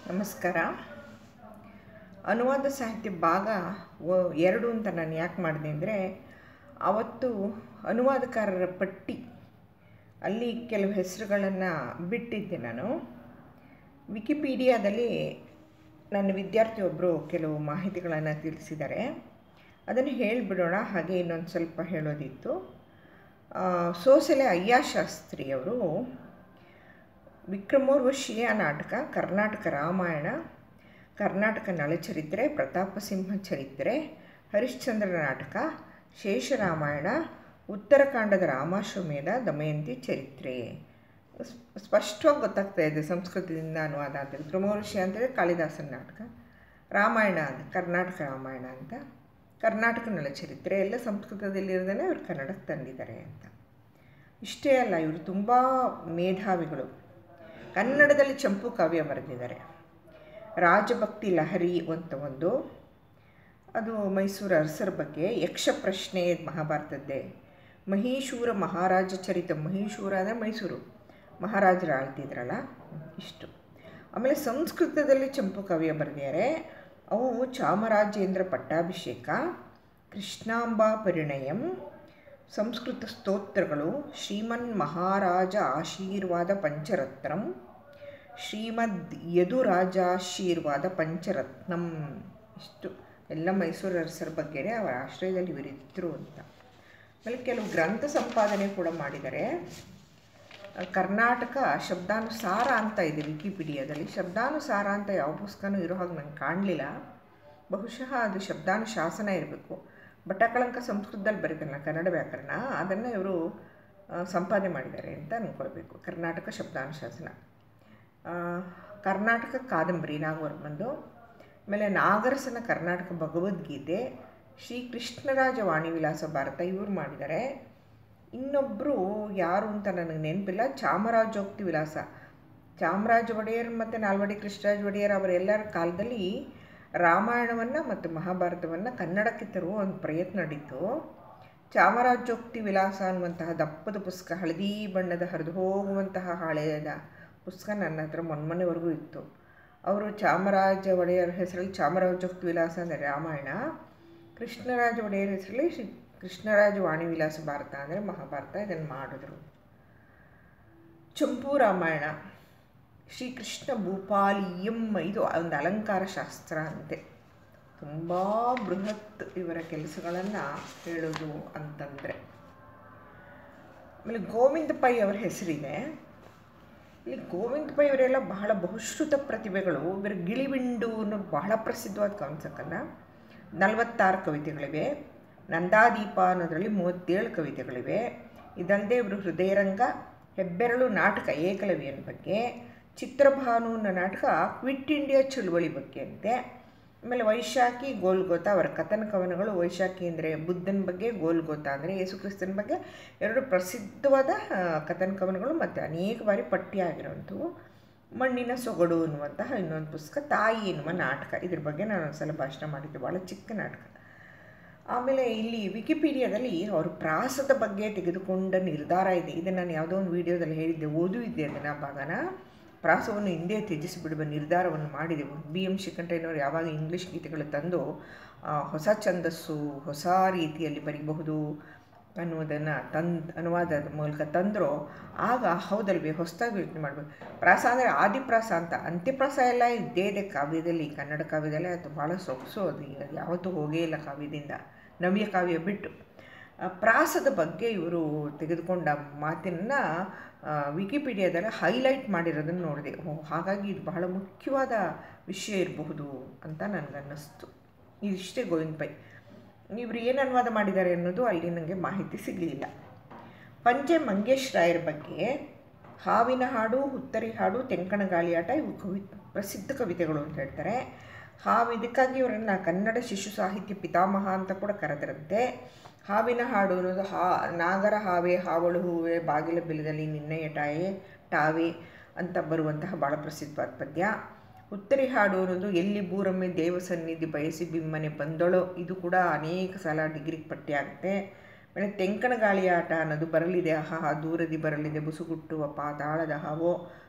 ನಮಸ್ಕಾರ ಅನುವಾದ ಸಾಹಿತ್ಯ ಭಾಗ ಒ- ಎರಡು ಅಂತ ನಾನು ಯಾಕೆ ಮಾಡಿದೆ ಅಂದರೆ ಆವತ್ತು ಅನುವಾದಕಾರರ ಪಟ್ಟಿ ಅಲ್ಲಿ ಕೆಲವು ಹೆಸರುಗಳನ್ನು ಬಿಟ್ಟಿದ್ದೆ ನಾನು ವಿಕಿಪೀಡಿಯಾದಲ್ಲಿ ನನ್ನ ವಿದ್ಯಾರ್ಥಿಯೊಬ್ಬರು ಕೆಲವು ಮಾಹಿತಿಗಳನ್ನು ತಿಳಿಸಿದ್ದಾರೆ ಅದನ್ನು ಹೇಳಿಬಿಡೋಣ ಹಾಗೆ ಇನ್ನೊಂದು ಸ್ವಲ್ಪ ಹೇಳೋದಿತ್ತು ಆ, ಸೋಸಲೆ ಅಯ್ಯಾಶಾಸ್ತ್ರಿಯವರು ವಿಕ್ರಮೋರ್ವಶಿಯ ನಾಟಕ ಕರ್ನಾಟಕ ರಾಮಾಯಣ ಕರ್ನಾಟಕ ನಳಚರಿತ್ರೆ ಪ್ರತಾಪಸಿಂಹ ಚರಿತ್ರೆ ಹರಿಶ್ಚಂದ್ರ ನಾಟಕ ಶೇಷರಾಮಾಯಣ ಉತ್ತರಕಾಂಡದ ರಾಮಾಶ್ವಮೇಧ ದಮಯಂತಿ ಚರಿತ್ರೆ ಸ್- ಸ್ಪಷ್ಟವಾಗಿ ಗೊತ್ತಾಗ್ತಾ ಇದೆ ಸಂಸ್ಕೃತದಿಂದ ಅನುವಾದ ಅಂತ ವಿಕ್ರಮೋರ್ವಶಿ ಅಂತೇಳಿ ಕಾಳಿದಾಸನ ನಾಟಕ ರಾಮಾಯಣ ಅಂತ ಕರ್ನಾಟಕ ರಾಮಾಯಣ ಅಂತ ಕರ್ನಾಟಕ ನಳಚರಿತ್ರೆ ಎಲ್ಲ ಸಂಸ್ಕೃತದಲ್ಲಿರೋದನ್ನೇ ಅವ್ರು ಕನ್ನಡಕ್ಕೆ ತಂದಿದ್ದಾರೆ ಅಂತ ಇಷ್ಟೇ ಅಲ್ಲ ಇವರು ತುಂಬ ಮೇಧಾವಿಗಳು ಕನ್ನಡದಲ್ಲಿ ಚಂಪು ಕಾವ್ಯ ಬರೆದಿದ್ದಾರೆ ರಾಜಭಕ್ತಿ ಲಹರಿ ಅಂತ ಒಂದು ಅದು ಮೈಸೂರು ಅರಸರ ಬಗ್ಗೆ ಯಕ್ಷ ಪ್ರಶ್ನೆ ಮಹಾಭಾರತದ್ದೇ ಮಹೀಶೂರ ಮಹಾರಾಜ ಚರಿತ ಮಹೀಶೂರ ಅಂದರೆ ಮೈಸೂರು ಮಹಾರಾಜರು ಆಳ್ತಿದ್ರಲ್ಲ ಇಷ್ಟು ಆಮೇಲೆ ಸಂಸ್ಕೃತದಲ್ಲಿ ಚಂಪು ಕಾವ್ಯ ಬರೆದಿದ್ದಾರೆ ಅವು ಚಾಮರಾಜೇಂದ್ರ ಪಟ್ಟಾಭಿಷೇಕ ಕೃಷ್ಣಾಂಬಾ ಪರಿಣಯಂ ಸಂಸ್ಕೃತ ಸ್ತೋತ್ರಗಳು ಶ್ರೀಮನ್ ಮಹಾರಾಜ ಆಶೀರ್ವಾದ ಪಂಚರತ್ನಂ ಶ್ರೀಮದ್ ಯದುರಾಜಾಶೀರ್ವಾದ ಪಂಚರತ್ನಂ ಇಷ್ಟು ಎಲ್ಲ ಮೈಸೂರು ಅರಸರ ಬಗ್ಗೆನೇ ಅವರ ಆಶ್ರಯದಲ್ಲಿ ಇವರಿದ್ದರು ಅಂತ ಆಮೇಲೆ ಕೆಲವು ಗ್ರಂಥ ಸಂಪಾದನೆ ಕೂಡ ಮಾಡಿದ್ದಾರೆ ಕರ್ನಾಟಕ ಶಬ್ದಾನುಸಾರ ಅಂತ ಇದೆ ವಿಕಿಪೀಡಿಯಾದಲ್ಲಿ ಶಬ್ದಾನುಸಾರ ಅಂತ ಯಾವ ಪುಸ್ತಕನೂ ಇರೋ ಹಾಗೆ ನಂಗೆ ಕಾಣಲಿಲ್ಲ ಬಹುಶಃ ಅದು ಶಬ್ದಾನುಶಾಸನ ಇರಬೇಕು ಭಟ್ಟಕಳಂಕ ಸಂಸ್ಕೃತದಲ್ಲಿ ಬರೀತಾರಲ್ಲ ಕನ್ನಡ ವ್ಯಾಕರಣ ಅದನ್ನು ಇವರು ಆ, ಸಂಪಾದನೆ ಮಾಡಿದ್ದಾರೆ ಅಂತ ಅಂದ್ಕೊಳ್ಬೇಕು ಕರ್ನಾಟಕ ಶಬ್ದಾನುಶಾಸನ ಆ, ಕರ್ನಾಟಕ ಕಾದಂಬರಿ ನಾಗವರ್ಮಂದು ಆಮೇಲೆ ನಾಗರಸನ ಕರ್ನಾಟಕ ಭಗವದ್ಗೀತೆ ಶ್ರೀ ಕೃಷ್ಣರಾಜ ವಾಣಿ ವಿಲಾಸ ಭಾರತ ಇವರು ಮಾಡಿದ್ದಾರೆ ಇನ್ನೊಬ್ಬರು ಯಾರು ಅಂತ ನನಗೆ ನೆನಪಿಲ್ಲ ಚಾಮರಾಜೋಕ್ತಿ ವಿಲಾಸ ಚಾಮರಾಜ ಒಡೆಯರ್ ಮತ್ತು ನಾಲ್ವಡಿ ಕೃಷ್ಣರಾಜ ಒಡೆಯರ್ ಅವರೆಲ್ಲರ ಕಾಲದಲ್ಲಿ ರಾಮಾಯಣವನ್ನು ಮತ್ತು ಮಹಾಭಾರತವನ್ನು ಕನ್ನಡಕ್ಕೆ ತರುವ ಒಂದು ಪ್ರಯತ್ನ ನಡೀತು ಚಾಮರಾಜೋಕ್ತಿ ವಿಲಾಸ ಅನ್ನುವಂತಹ ದಪ್ಪದ ಪುಸ್ತಕ ಹಳದಿ ಬಣ್ಣದ ಹರಿದು ಹೋಗುವಂತಹ ಹಳೆಯದ ಪುಸ್ತಕ ನನ್ನ ಹತ್ರ ಮೊನ್ಮೊನ್ನೆವರೆಗೂ ಇತ್ತು ಅವರು ಚಾಮರಾಜ ಒಡೆಯರ್ ಹೆಸರಲ್ಲಿ ಚಾಮರಾಜೋಕ್ತಿ ವಿಲಾಸ ಅಂದರೆ ರಾಮಾಯಣ ಕೃಷ್ಣರಾಜ ಒಡೆಯರ್ ಹೆಸರಲ್ಲಿ ಶ್ರೀ ಕೃಷ್ಣರಾಜ ವಾಣಿ ವಿಲಾಸ ಭಾರತ ಅಂದರೆ ಮಹಾಭಾರತ ಇದನ್ನು ಮಾಡಿದ್ರು ಚಂಪು ರಾಮಾಯಣ ಶ್ರೀಕೃಷ್ಣ ಭೂಪಾಲಿಯಂ ಇದು ಒಂದು ಅಲಂಕಾರ ಶಾಸ್ತ್ರ ಅಂತೆ ತುಂಬ ಬೃಹತ್ ಇವರ ಕೆಲಸಗಳನ್ನು ಹೇಳೋದು ಅಂತಂದರೆ ಆಮೇಲೆ ಗೋವಿಂದ ಪೈ ಅವರ ಹೆಸರಿದೆ ಇಲ್ಲಿ ಗೋವಿಂದ ಪೈ ಅವರೆಲ್ಲ ಬಹಳ ಬಹುಶ್ರುತ ಪ್ರತಿಭೆಗಳು ಇವರ ಗಿಳಿಬಿಂಡು ಅನ್ನೋ ಬಹಳ ಪ್ರಸಿದ್ಧವಾದ ಕಾನ್ಸಕ್ಕಲ್ಲ ನಲವತ್ತಾರು ಕವಿತೆಗಳಿವೆ ನಂದಾದೀಪ ಅನ್ನೋದರಲ್ಲಿ ಮೂವತ್ತೇಳು ಕವಿತೆಗಳಿವೆ ಇದಲ್ಲದೆ ಇವರು ಹೃದಯರಂಗ ಹೆಬ್ಬೆರಳು ನಾಟಕ ಏಕಲವ್ಯನ ಬಗ್ಗೆ ಚಿತ್ರಭಾನು ಅನ್ನೋ ನಾಟಕ ಕ್ವಿಟ್ ಇಂಡಿಯಾ ಚಳುವಳಿ ಬಗ್ಗೆ ಅಂತೆ ಆಮೇಲೆ ವೈಶಾಖಿ ಗೋಲ್ಗೋತ ಅವರ ಕಥನ ಕವನಗಳು ವೈಶಾಖಿ ಅಂದರೆ ಬುದ್ಧನ ಬಗ್ಗೆ ಗೋಲ್ಗೋತ ಅಂದರೆ ಯೇಸುಕ್ರಿಸ್ತನ ಬಗ್ಗೆ ಎರಡು ಪ್ರಸಿದ್ಧವಾದ ಆ, ಕಥನ ಕವನಗಳು ಮತ್ತು ಅನೇಕ ಬಾರಿ ಪಟ್ಟಿಯಾಗಿರುವಂಥವು ಮಣ್ಣಿನ ಸೊಗಡು ಅನ್ನುವಂತಹ ಇನ್ನೊಂದು ಪುಸ್ತಕ ತಾಯಿ ಎನ್ನುವ ನಾಟಕ ಇದ್ರ ಬಗ್ಗೆ ನಾನು ಒಂದ್ಸಲ ಭಾಷಣ ಮಾಡಿದ್ದೆ ಭಾಳ ಚಿಕ್ಕ ನಾಟಕ ಆಮೇಲೆ ಇಲ್ಲಿ ವಿಕಿಪೀಡಿಯಾದಲ್ಲಿ ಅವರು ಪ್ರಾಸದ ಬಗ್ಗೆ ತೆಗೆದುಕೊಂಡ ನಿರ್ಧಾರ ಇದೆ ಇದನ್ನು ನಾನು ಯಾವುದೋ ಒಂದು ವಿಡಿಯೋದಲ್ಲಿ ಹೇಳಿದ್ದೆ ಓದುವಿದ್ದೆ ಅದನ್ನು ಆ ಭಾಗನ ಪ್ರಾಸವನ್ನು ಹಿಂದೆ ತ್ಯಜಿಸಿಬಿಡುವ ನಿರ್ಧಾರವನ್ನು ಮಾಡಿದೆ ಬಿ ಎಂ ಶ್ರೀಕಂಠಯ್ಯನವರು ಯಾವಾಗ ಇಂಗ್ಲೀಷ್ ಗೀತೆಗಳು ತಂದು ಆ, ಹೊಸ ಛಂದಸ್ಸು ಹೊಸ ರೀತಿಯಲ್ಲಿ ಬರೀಬಹುದು ಅನ್ನುವುದನ್ನು ತಂದು ಅನುವಾದದ ಮೂಲಕ ತಂದರೋ ಆಗ ಹೌದಲ್ವೇ ಹೊಸದಾಗಿ ಯೋಚನೆ ಮಾಡಬೇಕು ಪ್ರಾಸ ಅಂದರೆ ಆದಿಪ್ರಾಸ ಅಂತ ಅಂತ್ಯಪ್ರಾಸ ಎಲ್ಲ ಇದ್ದೇ ಇದೆ ಕಾವ್ಯದಲ್ಲಿ ಕನ್ನಡ ಕಾವ್ಯದಲ್ಲೇ ಅದು ಭಾಳ ಸೊಗಸು ಅದು ಈಗ ಯಾವತ್ತೂ ಹೋಗೇ ಇಲ್ಲ ಕಾವ್ಯದಿಂದ ನವ್ಯ ಕಾವ್ಯ ಬಿಟ್ಟು ಆ, ಪ್ರಾಸದ ಬಗ್ಗೆ ಇವರು ತೆಗೆದುಕೊಂಡ ಮಾತನ್ನು ವಿಕಿಪೀಡಿಯಾದಲ್ಲಿ ಹೈಲೈಟ್ ಮಾಡಿರೋದನ್ನು ನೋಡಿದೆ ಓ ಹಾಗಾಗಿ ಇದು ಬಹಳ ಮುಖ್ಯವಾದ ವಿಷಯ ಇರಬಹುದು ಅಂತ ನನಗನ್ನಿಸ್ತು ಇದಿಷ್ಟೇ ಗೋವಿಂದ ಪೈ ಇವರು ಏನು ಅನುವಾದ ಮಾಡಿದ್ದಾರೆ ಅನ್ನೋದು ಅಲ್ಲಿ ನನಗೆ ಮಾಹಿತಿ ಸಿಗಲಿಲ್ಲ ಪಂಜೆ ಮಂಗೇಶ್ ರಾಯರ ಬಗ್ಗೆ ಹಾವಿನ ಹಾಡು ಹುತ್ತರಿ ಹಾಡು ತೆಂಕಣ ಗಾಳಿಯಾಟ ಇವು ಕವಿ ಪ್ರಸಿದ್ಧ ಕವಿತೆಗಳು ಅಂತ ಹೇಳ್ತಾರೆ ಹಾವು ಇದಕ್ಕಾಗಿ ಇವರನ್ನು ಕನ್ನಡ ಶಿಶು ಸಾಹಿತ್ಯ ಪಿತಾಮಹ ಅಂತ ಕೂಡ ಕರೆದರಂತೆ ಹಾವಿನ ಹಾಡು ಅನ್ನೋದು ಹಾ ನಾಗರ ಹಾವೆ ಹಾವಳು ಹೂವೆ ಬಾಗಿಲ ಬಿಲದಲ್ಲಿ ನಿನ್ನೆಯ ಟಾಯೆ ಟಾವೆ ಅಂತ ಬರುವಂತಹ ಭಾಳ ಪ್ರಸಿದ್ಧವಾದ ಪದ್ಯ ಉತ್ತರಿ ಹಾಡು ಅನ್ನೋದು ಎಲ್ಲಿ ಬೂರಮ್ಮೆ ದೇವ ಸನ್ನಿಧಿ ಬಯಸಿ ಬಿಮ್ಮನೆ ಬಂದಳೋ ಇದು ಕೂಡ ಅನೇಕ ಸಲ ಡಿಗ್ರಿಗೆ ಪಟ್ಟಿಯಾಗುತ್ತೆ ಆಮೇಲೆ ತೆಂಕಣ ಗಾಳಿ ಆಟ ಅನ್ನೋದು ಬರಲಿದೆ ಆಹಾ ದೂರದಿ ಬರಲಿದೆ ಬುಸುಗುಟ್ಟುವ ಪಾತಾಳದ ಹಾವೋ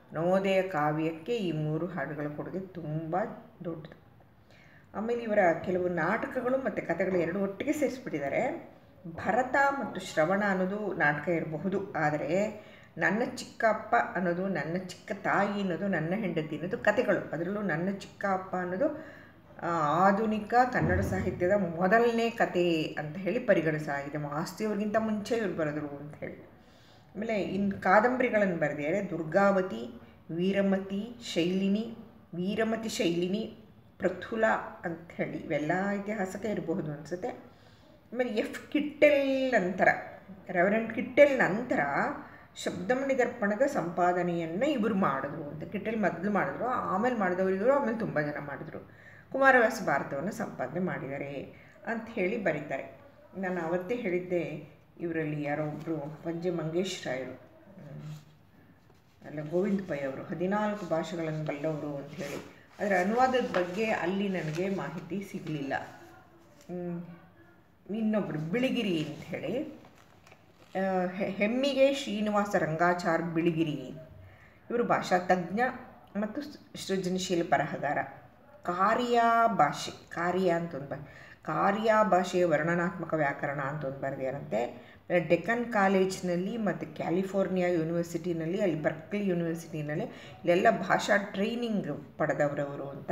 ನವೋದಯ ಕಾವ್ಯಕ್ಕೆ ಈ ಮೂರು ಹಾಡುಗಳ ಕೊಡುಗೆ ತುಂಬ ದೊಡ್ಡದು ಆಮೇಲೆ ಇವರ ಕೆಲವು ನಾಟಕಗಳು ಮತ್ತು ಕಥೆಗಳು ಎರಡು ಒಟ್ಟಿಗೆ ಸೇರಿಸ್ಬಿಟ್ಟಿದ್ದಾರೆ ಭರತ ಮತ್ತು ಶ್ರವಣ ಅನ್ನೋದು ನಾಟಕ ಇರಬಹುದು ಆದರೆ ನನ್ನ ಚಿಕ್ಕ ಅಪ್ಪ ಅನ್ನೋದು ನನ್ನ ಚಿಕ್ಕ ತಾಯಿ ಅನ್ನೋದು ನನ್ನ ಹೆಂಡತಿ ಅನ್ನೋದು ಕಥೆಗಳು ಅದರಲ್ಲೂ ನನ್ನ ಚಿಕ್ಕ ಅಪ್ಪ ಅನ್ನೋದು ಆ, ಆಧುನಿಕ ಕನ್ನಡ ಸಾಹಿತ್ಯದ ಮೊದಲನೇ ಕತೆ ಅಂತ ಹೇಳಿ ಪರಿಗಣಿಸಲಾಗಿದೆ ಮಾಸ್ತಿಯವ್ರಿಗಿಂತ ಮುಂಚೆ ಇವ್ರು ಬರೆದರು ಅಂತ ಹೇಳಿ ಆಮೇಲೆ ಇನ್ನು ಕಾದಂಬರಿಗಳನ್ನು ಬರೆದಿದ್ದಾರೆ ದುರ್ಗಾವತಿ ವೀರಮತಿ ಶೈಲಿನಿ ವೀರಮತಿ ಶೈಲಿನಿ ಪ್ರಥುಲ ಅಂತ ಹೇಳಿ ಇವೆಲ್ಲ ಐತಿಹಾಸಿಕ ಇರಬಹುದು ಅನಿಸುತ್ತೆ ಆಮೇಲೆ ಎಫ್ ಕಿಟ್ಟೆಲ್ ನಂತರ ರೆವರೆಂಟ್ ಕಿಟ್ಟೆಲ್ ನಂತರ ಶಬ್ದಮಣಿ ದರ್ಪಣದ ಸಂಪಾದನೆಯನ್ನು ಇವರು ಮಾಡಿದ್ರು ಅಂತ ಕಿಟ್ಟೆಲ್ ಮೊದಲು ಮಾಡಿದ್ರು ಆಮೇಲೆ ಮಾಡಿದವರು ಇವರು ಆಮೇಲೆ ತುಂಬ ಜನ ಮಾಡಿದ್ರು ಕುಮಾರವ್ಯಾಸ ಭಾರತವನ್ನು ಸಂಪಾದನೆ ಮಾಡಿದ್ದಾರೆ ಅಂತ ಹೇಳಿ ಬರೀತಾರೆ ನಾನು ಅವತ್ತೇ ಹೇಳಿದ್ದೆ ಇವರಲ್ಲಿ ಯಾರೋ ಒಬ್ಬರು ಪಂಜೆ ಮಂಗೇಶ್ ರಾಯರು ಹ್ಮ್. ಅಲ್ಲ ಗೋವಿಂದ ಪೈ ಅವರು ಹದಿನಾಲ್ಕು ಭಾಷೆಗಳನ್ನು ಬಲ್ಲವರು ಅಂತ ಹೇಳಿ ಅದರ ಅನುವಾದದ ಬಗ್ಗೆ ಅಲ್ಲಿ ನನಗೆ ಮಾಹಿತಿ ಸಿಗಲಿಲ್ಲ ಇನ್ನೊಬ್ಬರು ಬಿಳಿಗಿರಿ ಅಂತ ಹೇಳಿ ಆ, ಹೆ- ಹೆಮ್ಮಿಗೆ ಶ್ರೀನಿವಾಸ ರಂಗಾಚಾರ್ ಬಿಳಿಗಿರಿ ಇವರು ಭಾಷಾ ತಜ್ಞ ಮತ್ತು ಸ್- ಸೃಜನಶೀಲ ಬರಹಗಾರ ಕಾರ್ಯ ಭಾಷೆ ಕಾರ್ಯ ಅಂತ ಒಂದು ಬ ಕಾರ್ಯ ಭಾಷೆಯ ವರ್ಣನಾತ್ಮಕ ವ್ಯಾಕರಣ ಅಂತ ಒಂದು ಬರೆದಿಯಾರಂತೆ ಡೆಕ್ಕನ್ ಕಾಲೇಜ್ನಲ್ಲಿ ಮತ್ತು ಕ್ಯಾಲಿಫೋರ್ನಿಯಾ ಯೂನಿವರ್ಸಿಟಿನಲ್ಲಿ ಅಲ್ಲಿ ಬರ್ಕ್ಲಿ ಯೂನಿವರ್ಸಿಟಿನಲ್ಲಿ ಇಲ್ಲೆಲ್ಲ ಭಾಷಾ ಟ್ರೈನಿಂಗ್ ಪಡೆದವರವರು ಅಂತ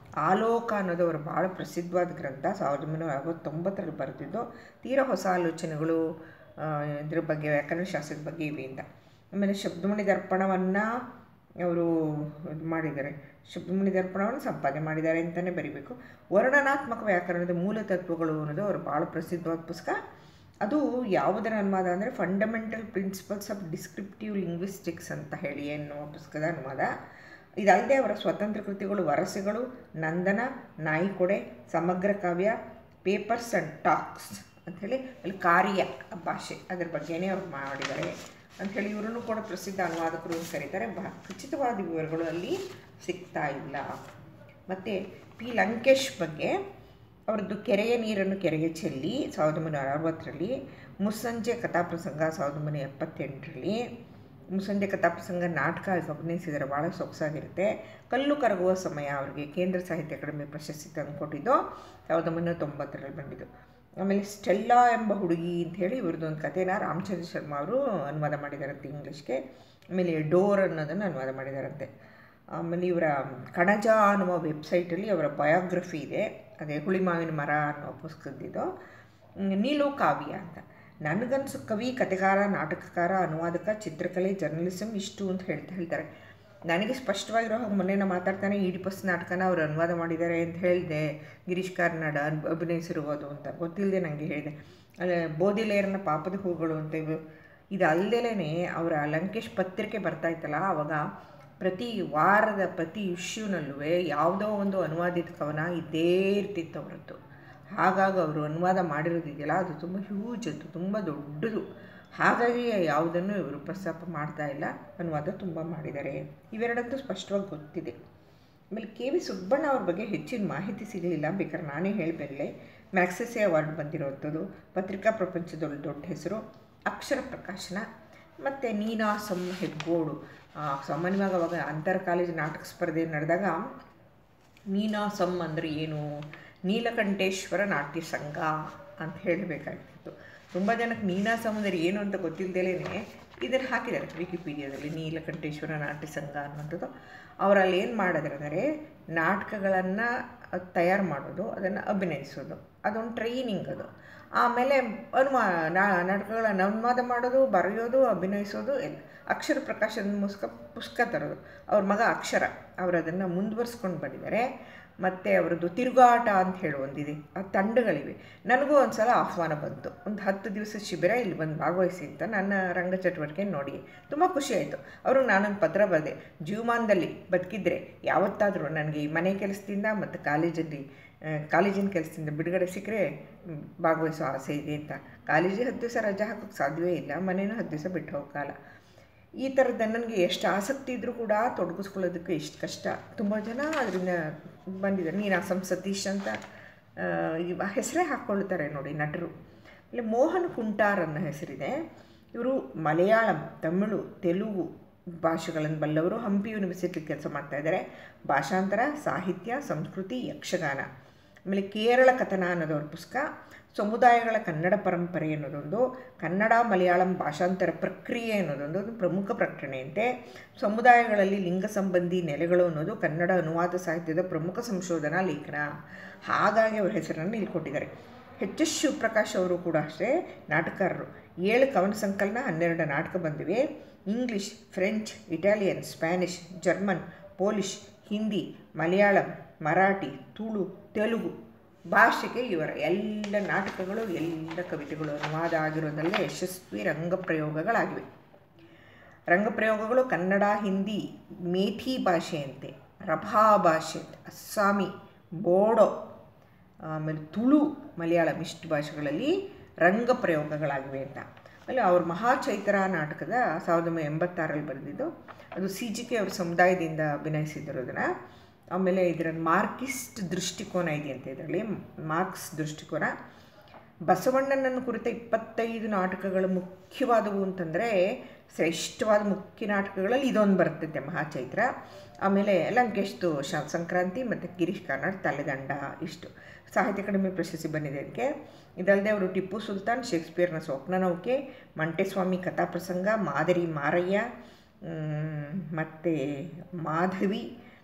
ಆಲೋಕ ಅನ್ನೋದು ಅವರು ಭಾಳ ಪ್ರಸಿದ್ಧವಾದ ಗ್ರಂಥ ಸಾವಿರದ ಒಂಬೈನೂರ ಅರವತ್ತೊಂಬತ್ತರಲ್ಲಿ ಬರೆದಿದ್ದು ತೀರಾ ಹೊಸ ಆಲೋಚನೆಗಳು ಆ, ಇದ್ರ ಬಗ್ಗೆ ವ್ಯಾಕರಣ ಶಾಸ್ತ್ರದ ಬಗ್ಗೆ ಇವೆ ಅಂತ ಆಮೇಲೆ ಶಬ್ದಮಣಿ ದರ್ಪಣವನ್ನು ಅವರು ಇದು ಮಾಡಿದ್ದಾರೆ ಶಬ್ದಮಣಿ ದರ್ಪಣವನ್ನು ಸಂಪಾದನೆ ಮಾಡಿದ್ದಾರೆ ಅಂತಲೇ ಬರಿಬೇಕು ವರ್ಣನಾತ್ಮಕ ವ್ಯಾಕರಣದ ಮೂಲ ತತ್ವಗಳು ಅನ್ನೋದು ಅವರು ಭಾಳ ಪ್ರಸಿದ್ಧವಾದ ಪುಸ್ತಕ ಅದು ಯಾವುದರ ಅನುವಾದ ಅಂದರೆ fundamental principles of descriptive linguistics ಅಂತ ಹೇಳಿ ಎನ್ನುವ ಪುಸ್ತಕದ ಅನುವಾದ ಇದಲ್ಲದೆ ಅವರ ಸ್ವತಂತ್ರ ಕೃತಿಗಳು ವರಸೆಗಳು ನಂದನ ನಾಯಿಕೊಡೆ ಸಮಗ್ರ ಕಾವ್ಯ ಪೇಪರ್ಸ್ ಆ್ಯಂಡ್ ಟಾಕ್ಸ್ ಅಂಥೇಳಿ ಅಲ್ಲಿ ಕಾರ್ಯ ಭಾಷೆ ಅದ್ರ ಬಗ್ಗೆನೇ ಅವ್ರು ಮಾಡಿದ್ದಾರೆ ಅಂಥೇಳಿ ಇವರನ್ನು ಕೂಡ ಪ್ರಸಿದ್ಧ ಅನುವಾದಕರು ಅಂತ ಕರೀತಾರೆ ಬಹ ಖಚಿತವಾದ ವಿವರಗಳು ಅಲ್ಲಿ ಸಿಗ್ತಾ ಇಲ್ಲ ಮತ್ತು ಪಿ ಲಂಕೇಶ್ ಬಗ್ಗೆ ಅವರದ್ದು ಕೆರೆಯ ನೀರನ್ನು ಕೆರೆಗೆ ಚೆಲ್ಲಿ ಸಾವಿರದ ಒಂಬೈನೂರ ಅರವತ್ತರಲ್ಲಿ ಮುಸ್ಸಂಜೆ ಕಥಾಪ್ರಸಂಗ ಸಾವಿರದ ಒಂಬೈನೂರ ಎಪ್ಪತ್ತೆಂಟರಲ್ಲಿ ಮುಸ್ಸಂಜೆ ಕಥಾಪ್ರಸಂಗ ನಾಟಕ ಆಗಿ ಅಭಿನಯಿಸಿದರೆ ಭಾಳ ಸೊಗಸಾಗಿರುತ್ತೆ ಕಲ್ಲು ಕರಗುವ ಸಮಯ ಅವರಿಗೆ ಕೇಂದ್ರ ಸಾಹಿತ್ಯ ಅಕಾಡೆಮಿ ಪ್ರಶಸ್ತಿ ತಂದುಕೊಟ್ಟಿದ್ದು ಸಾವಿರದ ಒಂಬೈನೂರ ತೊಂಬತ್ತರಲ್ಲಿ ಬಂದಿದ್ದು ಆಮೇಲೆ ಸ್ಟೆಲ್ಲಾ ಎಂಬ ಹುಡುಗಿ ಅಂತ ಹೇಳಿ ಇವ್ರದ್ದು ಒಂದು ಕಥೆನ ರಾಮಚಂದ್ರ ಶರ್ಮಾ ಅವರು ಅನುವಾದ ಮಾಡಿದಾರಂತೆ ಇಂಗ್ಲೀಷ್ಗೆ ಆಮೇಲೆ ಡೋರ್ ಅನ್ನೋದನ್ನು ಅನುವಾದ ಮಾಡಿದಾರಂತೆ ಆಮೇಲೆ ಇವರ ಕಣಜ ಅನ್ನುವ ವೆಬ್ಸೈಟಲ್ಲಿ ಅವರ ಬಯೋಗ್ರಫಿ ಇದೆ ಅದೇ ಹುಳಿಮಾವಿನ ಮರ ಅನ್ನೋ ಪುಸ್ತಕದ್ದಿದ್ದು ಹ್ಮ್, ನೀಲು ಕಾವ್ಯ ಅಂತ ನನಗನ್ಸು ಕವಿ ಕಥೆಗಾರ ನಾಟಕಕಾರ ಅನುವಾದಕ ಚಿತ್ರಕಲೆ ಜರ್ನಲಿಸಮ್ ಇಷ್ಟು ಅಂತ ಹೇಳ್ತಾ ಹೇಳ್ತಾರೆ ನನಗೆ ಸ್ಪಷ್ಟವಾಗಿರೋ ಹಾಗೆ ಮೊನ್ನೆ ನಾ ಮಾತಾಡ್ತಾನೆ ಈಡಿಪಸ್ ನಾಟಕನ ಅವರು ಅನುವಾದ ಮಾಡಿದ್ದಾರೆ ಅಂತ ಹೇಳಿದೆ ಗಿರೀಶ್ ಕಾರ್ನಾಡ ಅನ್- ಅಭಿನಯಿಸಿರುವುದು ಅಂತ ಗೊತ್ತಿಲ್ಲದೆ ನನಗೆ ಹೇಳಿದೆ ಅಲ್ಲೇ ಬೋಧಿಲೇರನ ಪಾಪದ ಹೂಗಳು ಅಂತ ಇವು ಇದು ಅಲ್ಲದೇನೆ ಅವರ ಲಂಕೇಶ್ ಪತ್ರಿಕೆ ಬರ್ತಾ ಇತ್ತಲ್ಲ ಆವಾಗ ಪ್ರತಿ ವಾರದ ಪ್ರತಿ ಇಶ್ಯೂನಲ್ಲೂ ಯಾವುದೋ ಒಂದು ಅನುವಾದಿತ ಕವನ ಇದ್ದೇ ಇರ್ತಿತ್ತು ಅವರದ್ದು ಹಾಗಾಗಿ ಅವರು ಅನುವಾದ ಮಾಡಿರೋದಿದೆಯಲ್ಲ ಅದು ತುಂಬ ಹ್ಯೂಜ್ ಅದು ತುಂಬ ದೊಡ್ಡದು ಹಾಗಾಗಿ ಯಾವುದನ್ನು ಇವರು ಪ್ರಸ್ತಾಪ ಮಾಡ್ತಾ ಇಲ್ಲ ಅನುವಾದ ತುಂಬ ಮಾಡಿದ್ದಾರೆ ಇವೆರಡಂತೂ ಸ್ಪಷ್ಟವಾಗಿ ಗೊತ್ತಿದೆ ಆಮೇಲೆ ಕೆ ವಿ ಸುಬ್ಬಣ್ಣ ಅವ್ರ ಬಗ್ಗೆ ಹೆಚ್ಚಿನ ಮಾಹಿತಿ ಸಿಗಲಿಲ್ಲ ಬೇಕಾದ್ರೆ ನಾನೇ ಹೇಳಬಲ್ಲೆ ಮ್ಯಾಕ್ಸೆಸೆ ಅವಾರ್ಡ್ ಬಂದಿರೋವಂಥದ್ದು ಪತ್ರಿಕಾ ಪ್ರಪಂಚದೊಳಗೆ ದೊಡ್ಡ ಹೆಸರು ಅಕ್ಷರ ಪ್ರಕಾಶನ ಮತ್ತು ನೀನಾಸಂ ಹೆಗ್ಗೋಡು ಆ, ಸಾಮಾನ್ಯವಾಗಿ ಅವಾಗ ಅಂತರ್ ಕಾಲೇಜ್ ನಾಟಕ ಸ್ಪರ್ಧೆ ನಡೆದಾಗ ನೀನಾಸಂ ಅಂದರೆ ಏನು ನೀಲಕಂಠೇಶ್ವರ ನಾಟ್ಯ ಸಂಘ ಅಂತ ಹೇಳಬೇಕಾಗಿತ್ತು ತುಂಬ ಜನಕ್ಕೆ ನೀನಾಸಂ ಅಂದರೆ ಏನು ಅಂತ ಗೊತ್ತಿಲ್ಲದೇಲೇ ಇದನ್ನು ಹಾಕಿದ್ದಾರೆ ವಿಕಿಪೀಡಿಯಾದಲ್ಲಿ ನೀಲಕಂಠೇಶ್ವರ ನಾಟ್ಯ ಸಂಘ ಅನ್ನುವಂಥದ್ದು ಅವರಲ್ಲಿ ಏನು ಮಾಡಿದ್ರೆ ಅಂದರೆ ನಾಟಕಗಳನ್ನು ತಯಾರು ಮಾಡೋದು ಅದನ್ನು ಅಭಿನಯಿಸೋದು ಅದೊಂದು ಟ್ರೈನಿಂಗ್ ಅದು ಆಮೇಲೆ ಅನುವಾ ನಾಟಕಗಳನ್ನು ಅನುವಾದ ಮಾಡೋದು ಬರೆಯೋದು ಅಭಿನಯಿಸೋದು ಎಲ್ಲ ಅಕ್ಷರ ಪ್ರಕಾಶನದ ಮುಸ್ಕ ಪುಸ್ತಕ ತರೋದು ಅವ್ರ ಮಗ ಅಕ್ಷರ ಅವರು ಅದನ್ನು ಮುಂದುವರ್ಸ್ಕೊಂಡು ಬಂದಿದ್ದಾರೆ ಮತ್ತು ಅವರದ್ದು ತಿರುಗಾಟ ಅಂತ ಹೇಳಿ ಒಂದಿದೆ ಆ ತಂಡಗಳಿವೆ ನನಗೂ ಒಂದು ಸಲ ಆಹ್ವಾನ ಬಂತು ಒಂದು ಹತ್ತು ದಿವಸ ಶಿಬಿರ ಇಲ್ಲಿ ಬಂದು ಭಾಗವಹಿಸಿ ಅಂತ ನನ್ನ ರಂಗ ಚಟುವಟಿಕೆ ನೋಡಿ ತುಂಬ ಖುಷಿ ಆಯಿತು ಅವರು ನಾನೊಂದು ಪತ್ರ ಬರೆದೆ ಜೀವಮಾನದಲ್ಲಿ ಬದುಕಿದ್ರೆ ಯಾವತ್ತಾದರೂ ನನಗೆ ಈ ಮನೆ ಕೆಲಸದಿಂದ ಮತ್ತು ಕಾಲೇಜಲ್ಲಿ ಆ, ಕಾಲೇಜಿನ ಕೆಲಸದಿಂದ ಬಿಡುಗಡೆ ಸಿಕ್ಕರೆ ಮ್, ಭಾಗವಹಿಸೋ ಆಸೆ ಇದೆ ಅಂತ ಕಾಲೇಜಿಗೆ ಹತ್ತು ದಿವಸ ರಜೆ ಹಾಕೋಕ್ಕೆ ಸಾಧ್ಯವೇ ಇಲ್ಲ ಮನೇನೂ ಹತ್ತು ದಿವಸ ಬಿಟ್ಟು ಹೋಗಲ್ಲ ಈ ಥರದ ನನಗೆ ಎಷ್ಟು ಆಸಕ್ತಿ ಇದ್ದರೂ ಕೂಡ ತೊಡಗಿಸ್ಕೊಳ್ಳೋದಕ್ಕೆ ಎಷ್ಟು ಕಷ್ಟ ತುಂಬ ಜನ ಅದರಿಂದ ಬಂದಿದ್ದಾರೆ ನೀನಾಸಂ ಸತೀಶ್ ಅಂತ ಆ, ಇವ ಹೆಸರೇ ಹಾಕ್ಕೊಳ್ತಾರೆ ನೋಡಿ ನಟರು ಇಲ್ಲಿ ಮೋಹನ್ ಕುಂಟಾರ್ ಅನ್ನೋ ಹೆಸರಿದೆ ಇವರು ಮಲಯಾಳಂ ತಮಿಳು ತೆಲುಗು ಭಾಷೆಗಳನ್ನು ಬಲ್ಲವರು ಹಂಪಿ ಯೂನಿವರ್ಸಿಟಿ ಕೆಲಸ ಮಾಡ್ತಾ ಇದ್ದಾರೆ ಭಾಷಾಂತರ ಸಾಹಿತ್ಯ ಸಂಸ್ಕೃತಿ ಯಕ್ಷಗಾನ ಆಮೇಲೆ ಕೇರಳ ಕಥನ ಅನ್ನೋದವ್ರ ಪುಸ್ತಕ ಸಮುದಾಯಗಳ ಕನ್ನಡ ಪರಂಪರೆ ಅನ್ನೋದೊಂದು ಕನ್ನಡ ಮಲಯಾಳಂ ಭಾಷಾಂತರ ಪ್ರಕ್ರಿಯೆ ಅನ್ನೋದೊಂದು ಒಂದು ಪ್ರಮುಖ ಪ್ರಕಟಣೆಯಂತೆ ಸಮುದಾಯಗಳಲ್ಲಿ ಲಿಂಗ ಸಂಬಂಧಿ ನೆಲೆಗಳು ಅನ್ನೋದು ಕನ್ನಡ ಅನುವಾದ ಸಾಹಿತ್ಯದ ಪ್ರಮುಖ ಸಂಶೋಧನಾ ಲೇಖನ ಹಾಗಾಗಿ ಅವರ ಹೆಸರನ್ನು ಇಲ್ಲಿ ಕೊಟ್ಟಿದ್ದಾರೆ ಎಚ್ ಎಸ್ ಶಿವಪ್ರಕಾಶ್ ಅವರು ಕೂಡ ಅಷ್ಟೇ ನಾಟಕಕಾರರು ಏಳು ಕವನ ಸಂಕಲನ ಹನ್ನೆರಡು ನಾಟಕ ಬಂದಿವೆ English French Italian Spanish German Polish Hindi Malayalam Marathi Tulu Telugu ಭಾಷೆಗೆ ಇವರ ಎಲ್ಲ ನಾಟಕಗಳು ಎಲ್ಲ ಕವಿತೆಗಳು ಅನುವಾದ ಆಗಿರೋದಲ್ಲೇ ಯಶಸ್ವಿ ರಂಗಪ್ರಯೋಗಗಳಾಗಿವೆ ರಂಗಪ್ರಯೋಗಗಳು ಕನ್ನಡ ಹಿಂದಿ ಮೇಥಿ ಭಾಷೆಯಂತೆ ರಭಾ ಭಾಷೆ ಅಸ್ಸಾಮಿ ಬೋಡೋ ಆಮೇಲೆ ತುಳು ಮಲಯಾಳಂ ಇಷ್ಟು ಭಾಷೆಗಳಲ್ಲಿ ರಂಗಪ್ರಯೋಗಗಳಾಗಿವೆ ಅಂತ ಆಮೇಲೆ ಅವ್ರ ಮಹಾಚೈತ್ರ ನಾಟಕದ ಸಾವಿರದ ಒಂಬೈನೂರ ಎಂಬತ್ತಾರಲ್ಲಿ ಬರೆದಿದ್ದು ಅದು ಸಿ ಜಿ ಕೆ ಅವ್ರ ಸಮುದಾಯದಿಂದ ಅಭಿನಯಿಸಿದ್ರು ಅದನ್ನು ಆಮೇಲೆ ಇದರ ಮಾರ್ಕಿಸ್ಟ್ ದೃಷ್ಟಿಕೋನ ಇದೆಯಂತೆ ಇದರಲ್ಲಿ ಮಾರ್ಕ್ಸ್ ದೃಷ್ಟಿಕೋನ ಬಸವಣ್ಣನನ್ನು ಕುರಿತ ಇಪ್ಪತ್ತೈದು ನಾಟಕಗಳು ಮುಖ್ಯವಾದವು ಅಂತಂದರೆ ಶ್ರೇಷ್ಠವಾದ ಮುಖ್ಯ ನಾಟಕಗಳಲ್ಲಿ ಇದೊಂದು ಬರ್ತೈತೆ ಮಹಾಚೈತ್ರ ಆಮೇಲೆ ಲಂಕೇಶ್ದು ಶ ಸಂಕ್ರಾಂತಿ ಮತ್ತು ಗಿರೀಶ್ ಕಾರ್ನಾಡ್ ತಲೆದಂಡ ಇಷ್ಟು ಸಾಹಿತ್ಯ ಅಕಾಡೆಮಿ ಪ್ರಶಸ್ತಿ ಬಂದಿದೆ ಅದಕ್ಕೆ ಇದಲ್ಲದೆ ಅವರು ಟಿಪ್ಪು ಸುಲ್ತಾನ್ ಶೇಕ್ಸ್ಪಿಯರ್ನ ಸ್ವಪ್ನ ನೌಕೆ ಮಂಟೆಸ್ವಾಮಿ ಕಥಾಪ್ರಸಂಗ ಮಾದರಿ ಮಾರಯ್ಯ ಮತ್ತು ಮಾಧವಿ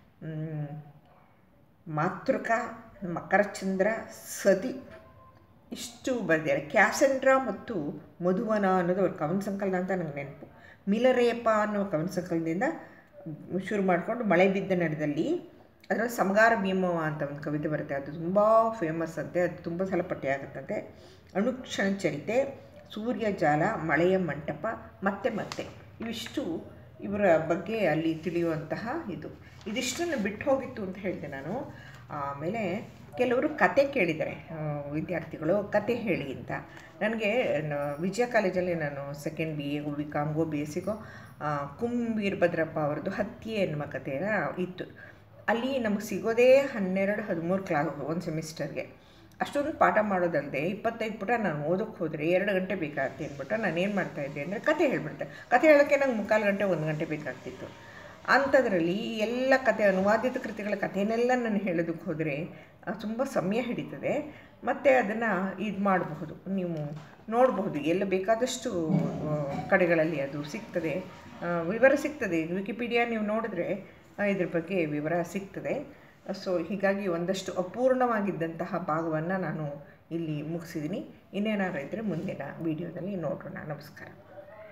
ಮಾತೃಕ ಮಕರಚಂದ್ರ ಸತಿ ಇಷ್ಟು ಬರೆದಿದ್ದಾರೆ ಕ್ಯಾಸೆಂಡ್ರಾ ಮತ್ತು ಮಧುವನ ಅನ್ನೋದು ಅವ್ರ ಕವನ ಸಂಕಲನ ಅಂತ ನನಗೆ ನೆನಪು ಮಿಲರೇಪ ಅನ್ನೋ ಕವನ ಸಂಕಲನದಿಂದ ಶುರು ಮಾಡಿಕೊಂಡು ಮಳೆ ಬಿದ್ದ ನಡೆದಲ್ಲಿ ಅದರಲ್ಲಿ ಸಮಗಾರ ಭೀಮವ ಅಂತ ಒಂದು ಕವಿತೆ ಬರುತ್ತೆ ಅದು ತುಂಬ ಫೇಮಸ್ ಅಂತೆ ಅದು ತುಂಬ ಸಲ ಪಟ್ಟಿ ಆಗುತ್ತಂತೆ ಅಣುಕ್ಷಣ ಚರಿತೆ ಸೂರ್ಯ ಜಾಲ ಮಳೆಯ ಮಂಟಪ ಮತ್ತೆ ಮತ್ತೆ ಇವಿಷ್ಟು ಇವರ ಬಗ್ಗೆ ಅಲ್ಲಿ ತಿಳಿಯುವಂತಹ ಇದು ಇದಿಷ್ಟನ್ನು ಬಿಟ್ಟು ಹೋಗಿತ್ತು ಅಂತ ಹೇಳಿದೆ ನಾನು ಆಮೇಲೆ ಕೆಲವರು ಕತೆ ಕೇಳಿದ್ದಾರೆ ವಿದ್ಯಾರ್ಥಿಗಳು ಕತೆ ಹೇಳಿ ಅಂತ ನನಗೆ ವಿಜಯ ಕಾಲೇಜಲ್ಲಿ ನಾನು ಸೆಕೆಂಡ್ ಬಿ ಎಗೋ ಬಿ ಕಾಮ್ಗೋ ಬಿ ಎಸ್ ಸಿಗೋ ಕುಂ ವೀರಭದ್ರಪ್ಪ ಅವ್ರದ್ದು ಹತ್ಯೆ ಎನ್ನುವ ಕಥೆನ ಇತ್ತು ಅಲ್ಲಿ ನಮಗೆ ಸಿಗೋದೇ ಹನ್ನೆರಡು ಹದಿಮೂರು ಕ್ಲಾಸ್ ಒಂದು ಸೆಮಿಸ್ಟರ್ಗೆ ಅಷ್ಟೊಂದು ಪಾಠ ಮಾಡೋದಲ್ಲದೆ ಇಪ್ಪತ್ತೈದು ಪುಟ ನಾನು ಓದೋಕ್ಕೆ ಹೋದರೆ ಎರಡು ಗಂಟೆ ಬೇಕಾಗುತ್ತೆ ಅಂದ್ಬಿಟ್ಟು ನಾನು ಏನು ಮಾಡ್ತಾಯಿದ್ದೆ ಅಂದರೆ ಕತೆ ಹೇಳ್ಬಿಡ್ತೆ ಕತೆ ಹೇಳೋಕ್ಕೆ ನಂಗೆ ಮುಕ್ಕಾಲು ಗಂಟೆ ಒಂದು ಗಂಟೆ ಬೇಕಾಗ್ತಿತ್ತು ಅಂಥದ್ರಲ್ಲಿ ಎಲ್ಲ ಕತೆ ಅನುವಾದಿತ ಕೃತಿಗಳ ಕಥೆನೆಲ್ಲ ನಾನು ಹೇಳೋದಕ್ಕೆ ಹೋದರೆ ತುಂಬ ಸಮಯ ಹಿಡಿತದೆ ಮತ್ತು ಅದನ್ನು ಇದು ಮಾಡಬಹುದು ನೀವು ನೋಡಬಹುದು ಎಲ್ಲ ಬೇಕಾದಷ್ಟು ಕಡೆಗಳಲ್ಲಿ ಅದು ಸಿಗ್ತದೆ ವಿವರ ಸಿಗ್ತದೆ ವಿಕಿಪೀಡಿಯಾ ನೀವು ನೋಡಿದ್ರೆ ಇದ್ರ ಬಗ್ಗೆ ವಿವರ ಸಿಗ್ತದೆ ಸೊ ಹೀಗಾಗಿ ಒಂದಷ್ಟು ಅಪೂರ್ಣವಾಗಿದ್ದಂತಹ ಭಾಗವನ್ನು ನಾನು ಇಲ್ಲಿ ಮುಗಿಸಿದ್ದೀನಿ ಇನ್ನೇನಾದ್ರು ಇದ್ದರೆ ಮುಂದಿನ ವೀಡಿಯೋದಲ್ಲಿ ನೋಡೋಣ ನಮಸ್ಕಾರ